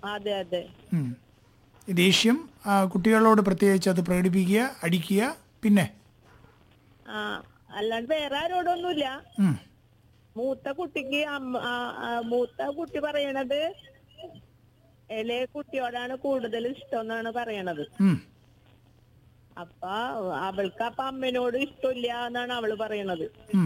അതെ അതെ ഉം. ഈ ദേഷ്യം ആ, കുട്ടികളോട് പ്രത്യേകിച്ച് അത് പ്രകടിപ്പിക്കുക അടിക്കുക പിന്നെ ആ അല്ലാണ്ട് വേറെ ആരോടൊന്നുമില്ല ഉം. മൂത്ത കുട്ടിക്ക് അമ്മ ആ, ആ, മൂത്ത കുട്ടി പറയണത് ഇളയ കുട്ടിയോടാണ് കൂടുതൽ ഇഷ്ടം എന്നാണ് പറയണത് ഉം. അപ്പൊ അവൾക്ക് അപ്പൊ അമ്മനോട് ഇഷ്ടമില്ല എന്നാണ് അവള് പറയണത് ഉം.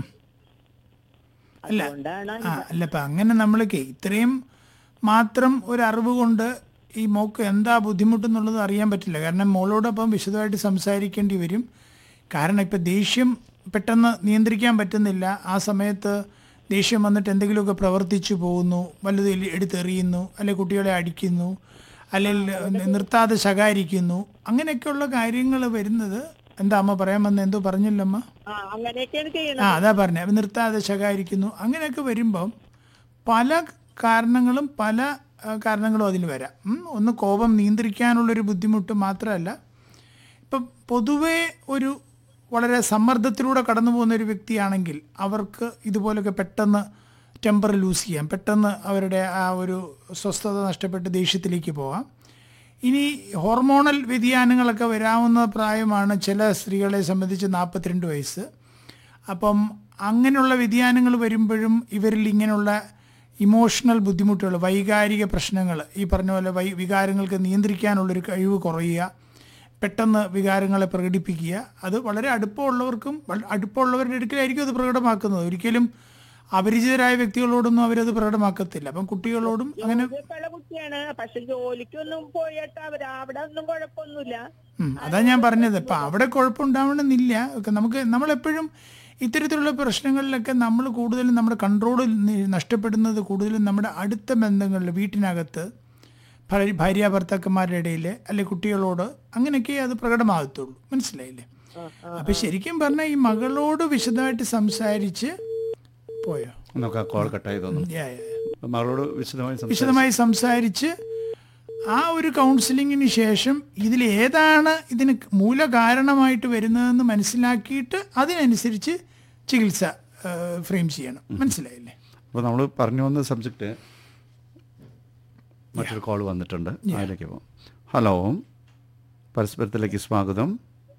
അല്ല. അതുകൊണ്ടാണ് ആ അല്ല ഇപ്പം അങ്ങനെ നമ്മൾക്ക് ഇത്രയും മാത്രം ഒരു അറിവ് കൊണ്ട് ഈ മോക്ക് എന്താ ബുദ്ധിമുട്ടെന്നുള്ളത് അറിയാൻ പറ്റില്ല കാരണം മോളോടൊപ്പം വിശദമായിട്ട് സംസാരിക്കേണ്ടി വരും കാരണം ഇപ്പം ദേഷ്യം പെട്ടെന്ന് നിയന്ത്രിക്കാൻ പറ്റുന്നില്ല ആ സമയത്ത് ദേഷ്യം വന്നിട്ട് എന്തെങ്കിലുമൊക്കെ പ്രവർത്തിച്ചു പോകുന്നു വലുത് എലി- എടുത്തെറിയുന്നു അല്ലെ കുട്ടികളെ അടിക്കുന്നു അല്ലെങ്കിൽ നിർത്താതെ ശകാരിക്കുന്നു അങ്ങനെയൊക്കെയുള്ള കാര്യങ്ങൾ വരുന്നത് എന്താ അമ്മ പറയാൻ വന്ന എന്തോ പറഞ്ഞില്ല അമ്മ ആ അങ്ങനെയൊക്കെയാണ് ചെയ്യണത് ആ അതാ പറഞ്ഞത് അപ്പം നിർത്താതെ ശകാരിക്കുന്നു അങ്ങനെയൊക്കെ വരുമ്പം പല കാരണങ്ങളും പല ആ, കാരണങ്ങളും അതിന് വരാം ഉം. ഒന്ന് കോപം നിയന്ത്രിക്കാനുള്ളൊരു ബുദ്ധിമുട്ട് മാത്രമല്ല ഇപ്പം പൊതുവേ ഒരു വളരെ സമ്മർദ്ദത്തിലൂടെ കടന്നു പോകുന്ന ഒരു വ്യക്തിയാണെങ്കിൽ അവർക്ക് ഇതുപോലൊക്കെ പെട്ടെന്ന് ടെമ്പർ ലൂസ് ചെയ്യാം പെട്ടെന്ന് അവരുടെ ആ ഒരു സ്വസ്ഥത നഷ്ടപ്പെട്ട് ദേഷ്യത്തിലേക്ക് പോകാം ഇനി ഹോർമോണൽ വ്യതിയാനങ്ങളൊക്കെ വരാവുന്ന പ്രായമാണ് ചില സ്ത്രീകളെ സംബന്ധിച്ച് നാൽപ്പത്തിരണ്ട് വയസ്സ് അപ്പം അങ്ങനെയുള്ള വ്യതിയാനങ്ങൾ വരുമ്പോഴും ഇവരിൽ ഇങ്ങനെയുള്ള ഇമോഷണൽ ബുദ്ധിമുട്ടുകൾ വൈകാരിക പ്രശ്നങ്ങൾ ഈ പറഞ്ഞ പോലെ വൈ വികാരങ്ങൾക്ക് നിയന്ത്രിക്കാനുള്ളൊരു കഴിവ് കുറയുക പെട്ടെന്ന് വികാരങ്ങളെ പ്രകടിപ്പിക്കുക അത് വളരെ അടുപ്പമുള്ളവർക്കും വള- അടുപ്പമുള്ളവരുടെ അടുക്കലായിരിക്കും അത് പ്രകടമാക്കുന്നത് ഒരിക്കലും അപരിചിതരായ വ്യക്തികളോടൊന്നും അവരത് പ്രകടമാക്കത്തില്ല അപ്പം കുട്ടികളോടും അങ്ങനെ ജോലിയൊക്കെയുള്ള കുട്ടിയാണ് പക്ഷെ ജോലിക്കൊന്നും പോയിട്ട് അവര് അവിടെ ഒന്നും കുഴപ്പമൊന്നുമില്ല ഉം, അതാ ഞാൻ പറഞ്ഞത് ഇപ്പം അവിടെ കുഴപ്പമുണ്ടാവണമെന്നില്ല ഒക്കെ നമുക്ക് നമ്മളെപ്പോഴും ഇത്തരത്തിലുള്ള പ്രശ്നങ്ങളിലൊക്കെ നമ്മൾ കൂടുതലും നമ്മുടെ കൺട്രോൾ നഷ്ടപ്പെടുന്നത് കൂടുതലും നമ്മുടെ അടുത്ത ബന്ധങ്ങളിൽ വീട്ടിനകത്ത് ഭാര്യ ഭാര്യ ഭർത്താക്കന്മാരുടെ ഇടയിൽ അല്ലെ കുട്ടികളോട് അങ്ങനെയൊക്കെ അത് പ്രകടമാകത്തുള്ളൂ മനസ്സിലായില്ലേ അപ്പം ശരിക്കും പറഞ്ഞാൽ ഈ മകളോട് വിശദമായിട്ട് സംസാരിച്ച് പോയോ നമുക്ക് ആ കോൾ കട്ടായി തോന്നുന്നു യാ, യാ, യാ. മകളോട് വിശദമായി സംസാരിച്ചു വിശദമായി സംസാരിച്ച് ആ ഒരു കൗൺസിലിങ്ങിന് ശേഷം ഇതിൽ ഏതാണ് ഇതിന് മൂലകാരണമായിട്ട് വരുന്നതെന്ന് മനസ്സിലാക്കിയിട്ട് അതിനനുസരിച്ച് ചികിത്സ ഫ്രെയിം ചെയ്യണം മനസ്സിലായില്ലേ അപ്പോൾ നമ്മൾ പറഞ്ഞു വന്ന സബ്ജക്റ്റ് മറ്റൊരു കോൾ വന്നിട്ടുണ്ട് അതിലേക്ക് പോകാം ഹലോ പരസ്പരത്തിലേക്ക് സ്വാഗതം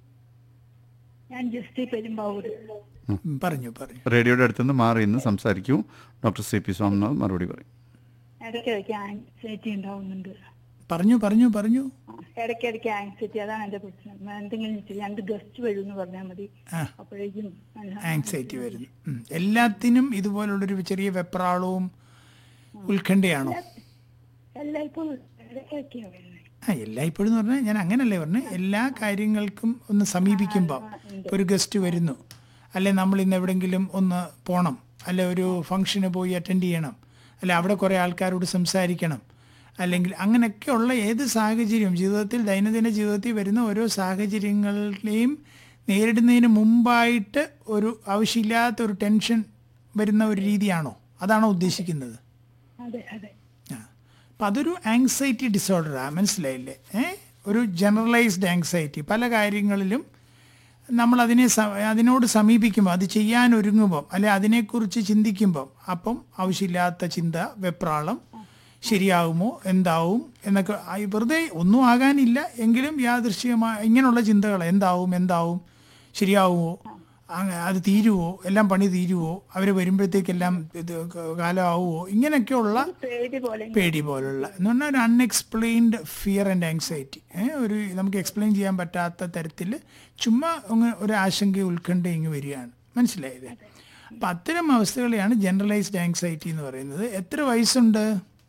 ഞാൻ ജസ്റ്റി പെരുമ്പാവൂർ ഉം, പറഞ്ഞു പറഞ്ഞു റേഡിയോയുടെ അടുത്തുനിന്ന് മാറി ഇന്ന് സംസാരിക്കൂ ഡോക്ടർ സി പി സ്വാമിനാഥ് മറുപടി പറയും ഇടയ്ക്കിടയ്ക്ക് ആങ്സൈറ്റി ഉണ്ടാവുന്നുണ്ട് പറഞ്ഞു പറഞ്ഞു പറഞ്ഞു ആ, ഇടയ്ക്കിടയ്ക്ക് ആങ്സൈറ്റി അതാണ് എന്റെ പ്രശ്നം എന്തെങ്കിലും ചെയ്യ്, രണ്ട് ഗസ്റ്റ് വരും എന്ന് പറഞ്ഞാൽ മതി ആ. അപ്പോഴേക്കും നല്ല ആങ്സൈറ്റി വരുന്നു ഉം. എല്ലാത്തിനും ഇതുപോലുള്ളൊരു ചെറിയ വെപ്രാളവും ഉത്കണ്ഠയാണോ എല്ലായ്പ്പോഴും ഇടയ്ക്കൊക്കെയാണ് വരുന്നത് ആ എല്ലായ്പ്പോഴും എന്ന് പറഞ്ഞാൽ ഞാൻ അങ്ങനല്ലേ പറഞ്ഞു എല്ലാ കാര്യങ്ങൾക്കും ഒന്ന് സമീപിക്കുമ്പോൾ ഒരു ഗസ്റ്റ് വരുന്നു അല്ലെ നമ്മൾ ഇന്ന് എവിടെയെങ്കിലും ഒന്ന് പോകണം അല്ലെ ഒരു ഫംഗ്ഷന് പോയി അറ്റൻഡ് ചെയ്യണം അല്ലെ അവിടെ കുറേ ആൾക്കാരോട് സംസാരിക്കണം അല്ലെങ്കിൽ അങ്ങനെയൊക്കെയുള്ള ഏത് സാഹചര്യവും ജീവിതത്തിൽ ദൈനംദിന ജീവിതത്തിൽ വരുന്ന ഓരോ സാഹചര്യങ്ങളെയും നേരിടുന്നതിന് മുമ്പായിട്ട് ഒരു ആവശ്യമില്ലാത്ത ഒരു ടെൻഷൻ വരുന്ന ഒരു രീതിയാണോ അതാണോ ഉദ്ദേശിക്കുന്നത് അതെ അതെ ആ അപ്പം അതൊരു ആങ്സൈറ്റി ഡിസോർഡറാണ് മനസ്സിലായില്ലേ ഏ ഒരു ജനറലൈസ്ഡ് ആങ്സൈറ്റി പല കാര്യങ്ങളിലും നമ്മൾ അതിനെ സ- അതിനോട് സമീപിക്കുമ്പോൾ അത് ചെയ്യാൻ ഒരുങ്ങുമ്പം അല്ലെ അതിനെക്കുറിച്ച് ചിന്തിക്കുമ്പം അപ്പം ആവശ്യമില്ലാത്ത ചിന്ത വെപ്രാളം ശരിയാകുമോ എന്താവും എന്നൊക്കെ ആ, വെറുതെ ഒന്നും ആകാനില്ല എങ്കിലും യാദൃശ്ചികമായ ഇങ്ങനെയുള്ള ചിന്തകൾ എന്താവും എന്താവും ശരിയാവുമോ അങ്ങ- അത് തീരുവോ എല്ലാം പണി തീരുവോ അവർ വരുമ്പോഴത്തേക്കെല്ലാം ഇത് കാലമാവുമോ ഇങ്ങനെയൊക്കെയുള്ള പേടി പോലെ പേടി പോലുള്ള എന്ന് പറഞ്ഞാൽ ഒരു അൺഎക്സ്പ്ലെയിൻഡ് ഫിയർ ആൻഡ് ആങ്സൈറ്റി ഒരു നമുക്ക് എക്സ്പ്ലെയിൻ ചെയ്യാൻ പറ്റാത്ത തരത്തിൽ ചുമ്മാ അങ്ങ് ഒരു ആശങ്ക ഉത്കണ്ഠ ഇങ്ങ് വരികയാണ് മനസ്സിലായത് അപ്പം അത്തരം അവസ്ഥകളെയാണ് ജനറലൈസ്ഡ് ആങ്സൈറ്റി എന്ന് പറയുന്നത് എത്ര വയസ്സുണ്ട്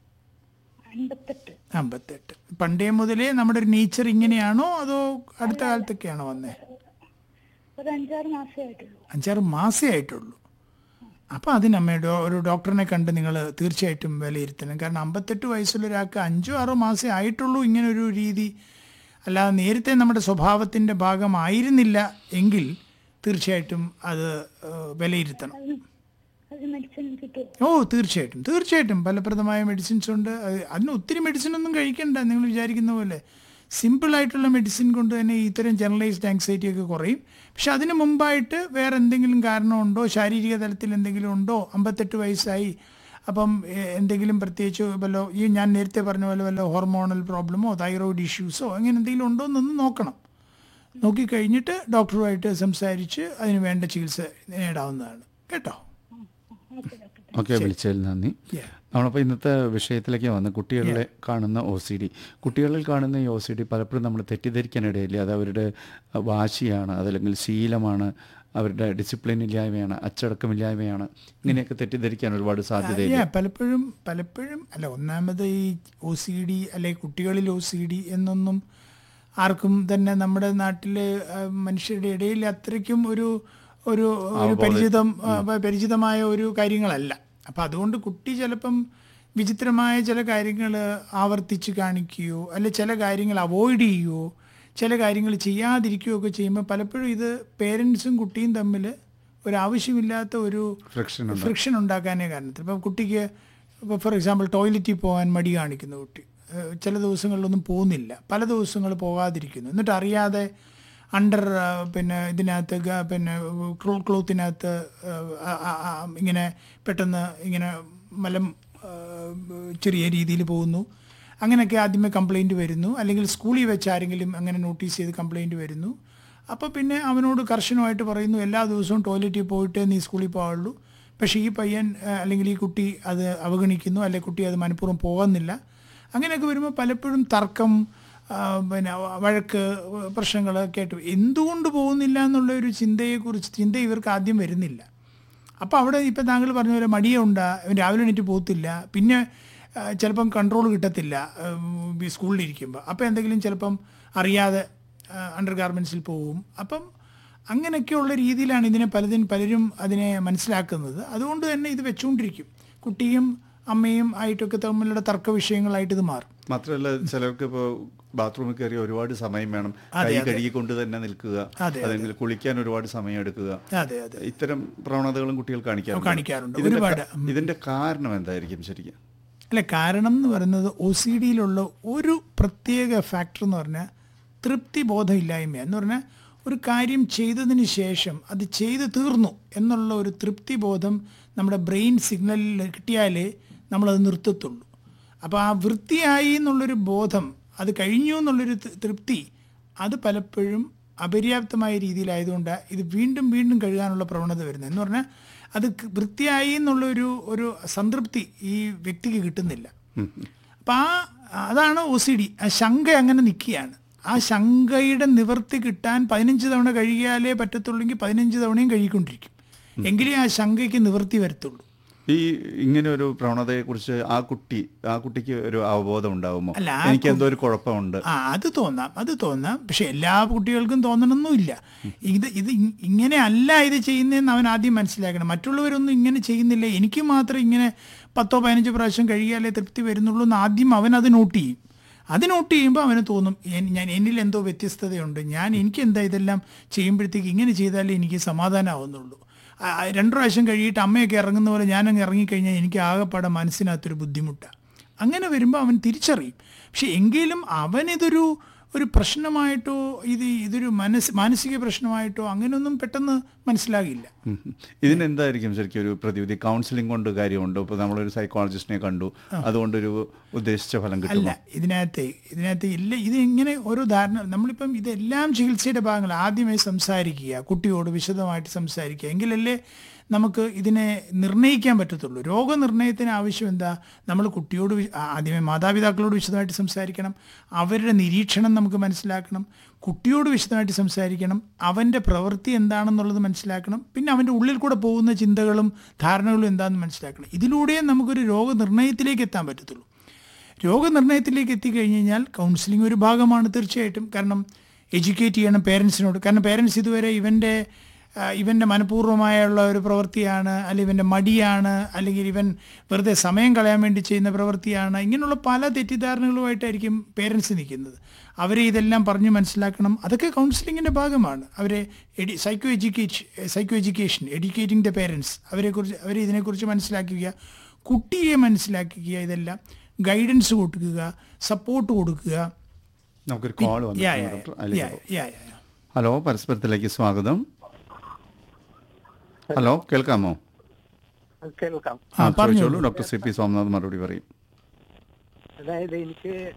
അൻപത്തെട്ട് അമ്പത്തെട്ട് പണ്ടേ മുതലേ നമ്മുടെ ഒരു നേച്ചർ ഇങ്ങനെയാണോ അതോ അടുത്ത കാലത്തൊക്കെയാണോ വന്നേ ഒരു അഞ്ചാറ് മാസമേ ആയിട്ടുള്ളൂ അഞ്ചാറ് മാസേ ആയിട്ടുള്ളൂ അപ്പോൾ അതിനമ്മ ഡോ- ഒരു ഡോക്ടറിനെ കണ്ട് നിങ്ങൾ തീർച്ചയായിട്ടും വിലയിരുത്തണം കാരണം അമ്പത്തെട്ട് വയസ്സുള്ള ഒരാൾക്ക് അഞ്ചോ ആറോ മാസേ ആയിട്ടുള്ളൂ ഇങ്ങനൊരു രീതി അല്ലാതെ നേരത്തെ നമ്മുടെ സ്വഭാവത്തിൻ്റെ ഭാഗമായിരുന്നില്ല എങ്കിൽ തീർച്ചയായിട്ടും അത് ഏഹ്, വിലയിരുത്തണം അത് മെഡിസിൻ കിട്ടും ഓ തീർച്ചയായിട്ടും തീർച്ചയായിട്ടും ഫലപ്രദമായ മെഡിസിൻസ് ഉണ്ട് അത് അതിന് ഒത്തിരി മെഡിസിൻ ഒന്നും കഴിക്കണ്ട നിങ്ങൾ വിചാരിക്കുന്ന പോലെ സിമ്പിളായിട്ടുള്ള മെഡിസിൻ കൊണ്ട് തന്നെ ഇത്തരം ജനറലൈസ്ഡ് ആങ്സൈറ്റി ഒക്കെ കുറയും പക്ഷെ അതിന് മുമ്പായിട്ട് വേറെ എന്തെങ്കിലും കാരണമുണ്ടോ ശാരീരിക തലത്തിൽ എന്തെങ്കിലും ഉണ്ടോ അമ്പത്തെട്ട് വയസ്സായി അപ്പം എ- എന്തെങ്കിലും പ്രത്യേകിച്ച് വല്ലോ ഈ ഞാൻ നേരത്തെ പറഞ്ഞ പോലെ വല്ല ഹോർമോണൽ പ്രോബ്ലമോ തൈറോയിഡ് ഇഷ്യൂസോ അങ്ങനെ എന്തെങ്കിലും ഉണ്ടോ എന്നൊന്ന് നോക്കണം നോക്കിക്കഴിഞ്ഞിട്ട് ഡോക്ടറുമായിട്ട് സംസാരിച്ച് അതിന് വേണ്ട ചികിത്സ നേടാവുന്നതാണ് കേട്ടോ ഓക്കെ വിളിച്ചതിൽ നന്ദി Yeah. നമ്മളപ്പോൾ ഇന്നത്തെ വിഷയത്തിലേക്ക് വന്ന് കുട്ടികളിലെ കാണുന്ന ഒ സി ഡി കുട്ടികളിൽ കാണുന്ന ഈ ഒ സി ഡി പലപ്പോഴും നമ്മൾ തെറ്റിദ്ധരിക്കാനിടയില്ല അത് അവരുടെ അഹ്, വാശിയാണ് അതല്ലെങ്കിൽ ശീലമാണ് അവരുടെ ഡിസിപ്ലിൻ ഇല്ലായ്മയാണ് അച്ചടക്കമില്ലായ്മയാണ് ഇങ്ങനെയൊക്കെ തെറ്റിദ്ധരിക്കാൻ ഒരുപാട് സാധ്യതയില്ല Yeah, പലപ്പോഴും പലപ്പോഴും അല്ല ഒന്നാമത് ഈ ഒ സി ഡി അല്ലെ കുട്ടികളിൽ ഒ സി ഡി എന്നൊന്നും ആർക്കും തന്നെ നമ്മുടെ നാട്ടിലെ ആ, മനുഷ്യരുടെ ഇടയിൽ അത്രയ്ക്കും ഒരു ഒരു ഒരു പരിചിതം ആ, പരിചിതമായ ഒരു കാര്യങ്ങളല്ല അപ്പം അതുകൊണ്ട് കുട്ടി ചിലപ്പം വിചിത്രമായ ചില കാര്യങ്ങൾ ആവർത്തിച്ച് കാണിക്കുകയോ അല്ലെ ചില കാര്യങ്ങൾ അവോയ്ഡ് ചെയ്യുകയോ ചില കാര്യങ്ങൾ ചെയ്യാതിരിക്കുകയോ ഒക്കെ ചെയ്യുമ്പോൾ പലപ്പോഴും ഇത് പേരൻസും കുട്ടിയും തമ്മിൽ ഒരു ആവശ്യമില്ലാത്ത ഒരു ഫ്രിക്ഷൻ ഉണ്ട് ഫ്രിക്ഷൻ ഉണ്ടാക്കാനേ കാരണത്തിൽ ഇപ്പം കുട്ടിക്ക് ഇപ്പോൾ ഫോർ എക്സാമ്പിൾ ടോയ്ലറ്റിൽ പോകാൻ മടി കാണിക്കുന്ന കുട്ടി ഏഹ് ചില ദിവസങ്ങളിലൊന്നും പോകുന്നില്ല പല ദിവസങ്ങൾ പോകാതിരിക്കുന്നു എന്നിട്ട് അറിയാതെ അണ്ടർ പിന്നെ ഇതിനകത്ത് ഗ- പിന്നെ ക്ലോ- ക്ലോത്തിനകത്ത് ഏഹ് ആ- ആ- ആ ഇങ്ങനെ പെട്ടെന്ന് ഇങ്ങനെ മലം ഏഹ് ചെറിയ രീതിയിൽ പോകുന്നു അങ്ങനെയൊക്കെ ആദ്യമേ കംപ്ലൈൻറ്റ് വരുന്നു അല്ലെങ്കിൽ സ്കൂളിൽ വെച്ച് ആരെങ്കിലും അങ്ങനെ നോട്ടീസ് ചെയ്ത് കംപ്ലൈൻറ്റ് വരുന്നു അപ്പോൾ പിന്നെ അവനോട് കർശനമായിട്ട് പറയുന്നു എല്ലാ ദിവസവും ടോയ്ലറ്റിൽ പോയിട്ട് നീ സ്കൂളിൽ പോകാവുള്ളൂ പക്ഷേ ഈ പയ്യൻ ആ, അല്ലെങ്കിൽ ഈ കുട്ടി അത് അവഗണിക്കുന്നു അല്ലെങ്കിൽ കുട്ടി അത് മനഃപൂർവ്വം പോകുന്നില്ല അങ്ങനെയൊക്കെ വരുമ്പോൾ പലപ്പോഴും തർക്കം ആ, പിന്നെ വഴക്ക് പ്രശ്നങ്ങളൊക്കെ ആയിട്ട് എന്തുകൊണ്ട് പോകുന്നില്ല എന്നുള്ള ഒരു ചിന്തയെക്കുറിച്ച് ചിന്ത ഇവർക്ക് ആദ്യം വരുന്നില്ല അപ്പോൾ അവിടെ ഇപ്പം താങ്കൾ പറഞ്ഞ പോലെ മടിയുണ്ട് അവൻ രാവിലെ എണീറ്റ് പോകത്തില്ല പിന്നെ ആ, ചിലപ്പം കൺട്രോൾ കിട്ടത്തില്ല ഉം, ഈ സ്കൂളിലിരിക്കുമ്പോൾ അപ്പോൾ എന്തെങ്കിലും ചിലപ്പം അറിയാതെ അണ്ടർ ഗാർമെൻസിൽ പോവും അപ്പം അങ്ങനെയൊക്കെയുള്ള രീതിയിലാണ് ഇതിനെ പലതിനും പലരും അതിനെ മനസ്സിലാക്കുന്നത് അതുകൊണ്ട് തന്നെ ഇത് വെച്ചുകൊണ്ടിരിക്കും കുട്ടിയും അമ്മയും ആയിട്ടൊക്കെ തമ്മിലുള്ള തർക്ക വിഷയങ്ങളായിട്ട് ഇത് മാറും മാത്രമല്ല ചിലർക്ക് ഇപ്പോൾ ബാത്റൂമിൽ കയറി ഒരുപാട് സമയം വേണം കൈ കഴുകിക്കൊണ്ട് തന്നെ നിൽക്കുക അതെ, അല്ലെങ്കിൽ കുളിക്കാൻ ഒരുപാട് സമയം എടുക്കുക അതെ അതെ ഇത്തരം പ്രവണതകളും കുട്ടികൾ കാണിക്കാറുണ്ട് കാണിക്കാറുണ്ട്. ഇതിന്റെ ഒരുപാട്. ക- ഇതിന്റെ കാരണം എന്തായിരിക്കും ശരിക്കും അല്ല കാരണം എന്ന് പറയുന്നത് ഒ സി ഡിയിലുള്ള ഒരു പ്രത്യേക ഫാക്ടർ എന്ന് പറഞ്ഞാൽ തൃപ്തി ബോധമില്ലായ്മ എന്ന് പറഞ്ഞാൽ ഒരു കാര്യം ചെയ്തതിന് ശേഷം അത് ചെയ്ത് തീർന്നു എന്നുള്ള ഒരു തൃപ്തി ബോധം നമ്മുടെ ബ്രെയിൻ സിഗ്നലിൽ കിട്ടിയാലേ നമ്മളത് നിർത്തത്തുള്ളൂ അപ്പോൾ ആ വൃത്തിയായി എന്നുള്ളൊരു ബോധം അത് കഴിഞ്ഞു എന്നുള്ളൊരു ത- തൃപ്തി അത് പലപ്പോഴും അപര്യാപ്തമായ രീതിയിലായതുകൊണ്ട് ഇത് വീണ്ടും വീണ്ടും കഴുകാനുള്ള പ്രവണത വരുന്നത് എന്ന് പറഞ്ഞാൽ അത് ക- വൃത്തിയായി എന്നുള്ളൊരു ഒരു സംതൃപ്തി ഈ വ്യക്തിക്ക് കിട്ടുന്നില്ല അപ്പം ആ അതാണ് ഒ സി ഡി ആ ശങ്ക അങ്ങനെ നിൽക്കുകയാണ് ആ ശങ്കയുടെ നിവർത്തി കിട്ടാൻ പതിനഞ്ച് തവണ കഴുകിയാലേ പറ്റത്തുള്ളെങ്കിൽ പതിനഞ്ച് തവണയും കഴുകിക്കൊണ്ടിരിക്കും എങ്കിലേ ആ ശങ്കയ്ക്ക് നിവർത്തി വരത്തുള്ളൂ ഈ ഇങ്ങനെ ഒരു പ്രവണതയെ കുറിച്ച് ആ കുട്ടി ആ കുട്ടിക്ക് ഒരു അവബോധം ഉണ്ടാവുമോ അല്ല, ആ എനിക്ക് എന്തോ ഒരു കുഴപ്പമുണ്ട് ആ അത് തോന്നാം അത് തോന്നാം പക്ഷെ എല്ലാ കുട്ടികൾക്കും തോന്നണമെന്നില്ല ഇത് ഇത് ഇ- ഇങ്ങനെ അല്ല ഇത് ചെയ്യുന്നതെന്ന് അവൻ ആദ്യം മനസ്സിലാക്കണം മറ്റുള്ളവരൊന്നും ഇങ്ങനെ ചെയ്യുന്നില്ല എനിക്ക് മാത്രം ഇങ്ങനെ പത്തോ പതിനഞ്ചോ പ്രാവശ്യം കഴിയാലേ തൃപ്തി വരുന്നുള്ളൂ എന്ന് ആദ്യം അവൻ അത് നോട്ട് ചെയ്യും അത് നോട്ട് ചെയ്യുമ്പോൾ അവന് തോന്നും "എൻ- ഞാൻ എന്നിൽ എന്തോ വ്യത്യസ്തതയുണ്ട് ഞാൻ എനിക്ക് എന്താ ഇതെല്ലാം ചെയ്യുമ്പോഴത്തേക്ക് ഇങ്ങനെ ചെയ്താലേ എനിക്ക് സമാധാനമാവുന്നുള്ളൂ ആ, ആ, രണ്ടു പ്രാവശ്യം കഴിയിട്ട് അമ്മയൊക്കെ ഇറങ്ങുന്ന പോലെ ഞാനങ്ങ് ഇറങ്ങിക്കഴിഞ്ഞാൽ എനിക്ക് ആകെപ്പാടെ മനസ്സിനകത്തൊരു ബുദ്ധിമുട്ടാണ് അങ്ങനെ വരുമ്പോൾ അവൻ തിരിച്ചറിയും പക്ഷെ എങ്കിലും അവനിതൊരു ഒരു പ്രശ്നമായിട്ടോ ഇത് ഇതൊരു മനസ് മാനസിക പ്രശ്നമായിട്ടോ അങ്ങനെയൊന്നും പെട്ടെന്ന് മനസ്സിലാകില്ല ഉം. ഇതിനെന്തായിരിക്കും ശരിക്കും ഒരു പ്രതിവിധി കൗൺസിലിംഗ് കൊണ്ട് കാര്യമുണ്ടോ ഇപ്പോൾ നമ്മളൊരു സൈക്കോളജിസ്റ്റിനെ കണ്ടു അതുകൊണ്ടൊരു ഉദ്ദേശിച്ച ഫലം അല്ല കിട്ടുമോ ഇതിനകത്ത് ഇതിനകത്ത് ഇല്ല ഇത് ഇങ്ങനെ ഓരോ ധാരണ നമ്മളിപ്പം ഇതെല്ലാം ചികിത്സയുടെ ഭാഗങ്ങൾ ആദ്യമേ സംസാരിക്കുക കുട്ടിയോട് വിശദമായിട്ട് സംസാരിക്കുക എങ്കിലല്ലേ നമുക്ക് ഇതിനെ നിർണ്ണയിക്കാൻ പറ്റത്തുള്ളൂ രോഗനിർണയത്തിന് ആവശ്യം എന്താ നമ്മൾ കുട്ടിയോട് വി- ആ- ആദ്യമേ മാതാപിതാക്കളോട് വിശദമായിട്ട് സംസാരിക്കണം അവരുടെ നിരീക്ഷണം നമുക്ക് മനസ്സിലാക്കണം കുട്ടിയോട് വിശദമായിട്ട് സംസാരിക്കണം അവൻ്റെ പ്രവൃത്തി എന്താണെന്നുള്ളത് മനസ്സിലാക്കണം പിന്നെ അവൻ്റെ ഉള്ളിൽ കൂടെ പോകുന്ന ചിന്തകളും ധാരണകളും എന്താണെന്ന് മനസ്സിലാക്കണം ഇതിലൂടെയേ നമുക്കൊരു രോഗനിർണയത്തിലേക്ക് എത്താൻ പറ്റത്തുള്ളൂ രോഗനിർണയത്തിലേക്ക് എത്തിക്കഴിഞ്ഞ് കഴിഞ്ഞാൽ കൗൺസിലിംഗ് ഒരു ഭാഗമാണ് തീർച്ചയായിട്ടും കാരണം എഡ്യൂക്കേറ്റ് ചെയ്യണം പേരൻസിനോട് കാരണം പേരൻസ് ഇതുവരെ ഇവൻ്റെ ആ, ഇവൻ്റെ മനഃപൂർവ്വമായുള്ള ഒരു പ്രവൃത്തിയാണ് അല്ലെങ്കിൽ ഇവൻ്റെ മടിയാണ് അല്ലെങ്കിൽ ഇവൻ വെറുതെ സമയം കളയാൻ വേണ്ടി ചെയ്യുന്ന പ്രവൃത്തിയാണ് ഇങ്ങനെയുള്ള പല തെറ്റിദ്ധാരണകളുമായിട്ടായിരിക്കും പേരൻസ് നിൽക്കുന്നത് അവരെ ഇതെല്ലാം പറഞ്ഞ് മനസ്സിലാക്കണം അതൊക്കെ കൗൺസിലിങ്ങിൻ്റെ ഭാഗമാണ് അവരെ എഡി psycho education psycho education educating the parents അവരെക്കുറിച്ച് അവരെ ഇതിനെക്കുറിച്ച് മനസ്സിലാക്കുക കുട്ടിയെ മനസ്സിലാക്കുക ഇതെല്ലാം ഗൈഡൻസ് കൊടുക്കുക സപ്പോർട്ട് കൊടുക്കുക നമുക്കൊരു കോൾ യാ, വന്നു യാ, ഡോക്ടർ യാ, അതിലേക്ക് യാ, പോകാം. യാ, യാ, യാ. ഹലോ പരസ്പരത്തിലേക്ക് സ്വാഗതം ഹലോ കേൾക്കാമോ കേൾക്കാം ആ പറഞ്ഞോളൂ ചോദിച്ചോളൂ ഡോക്ടർ സി പി സ്വാമിനാഥ് മറുപടി പറയും അതായത് എനിക്ക്